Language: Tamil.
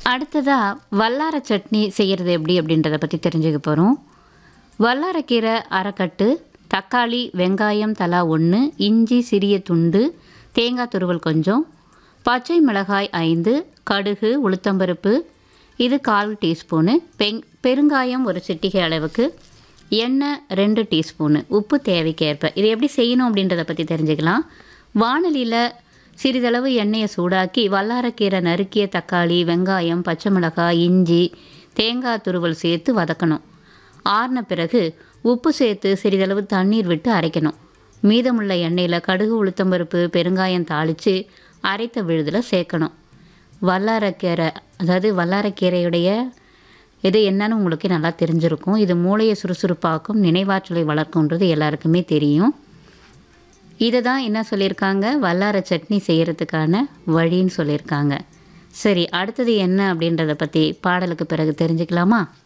அடுத்ததாக வல்லார சட்னி செய்கிறது எப்படி அப்படின்றத பற்றி தெரிஞ்சுக்க போகிறோம் வல்லாரக்கீரை அரைக்கட்டு தக்காளி வெங்காயம் தலா ஒன்று இஞ்சி சிறிய துண்டு தேங்காய் துருவல் கொஞ்சம் பச்சை மிளகாய் ஐந்து கடுகு உளுத்தம்பருப்பு இது கால் டீஸ்பூனு பெங் பெருங்காயம் ஒரு சிட்டிகை அளவுக்கு எண்ணெய் ரெண்டு டீஸ்பூனு உப்பு தேவைக்கேற்ப இது எப்படி செய்யணும் அப்படின்றத பற்றி தெரிஞ்சுக்கலாம் வானலியில் சிறிதளவு எண்ணெயை சூடாக்கி வல்லாரக்கீரை நறுக்கிய தக்காளி வெங்காயம் பச்சை மிளகாய் இஞ்சி தேங்காய் துருவல் சேர்த்து வதக்கணும் ஆறின பிறகு உப்பு சேர்த்து சிறிதளவு தண்ணீர் விட்டு அரைக்கணும் மீதமுள்ள எண்ணெயில் கடுகு உளுத்தம்பருப்பு பெருங்காயம் தாளித்து அரைத்த விழுதில் சேர்க்கணும் வல்லாரக்கீரை அதாவது வல்லாரக்கீரையுடைய இது என்னன்னு உங்களுக்கு நல்லா தெரிஞ்சிருக்கும் இது மூளையை சுறுசுறுப்பாக்கும் நினைவாற்றலை வளர்க்கும்ன்றது எல்லாருக்குமே தெரியும் இதை தான் என்ன சொல்லியிருக்காங்க வல்லார சட்னி செய்கிறதுக்கான வழின்னு சொல்லியிருக்காங்க சரி அடுத்தது என்ன அப்படின்றத பற்றி பாடலுக்கு பிறகு தெரிஞ்சுக்கலாமா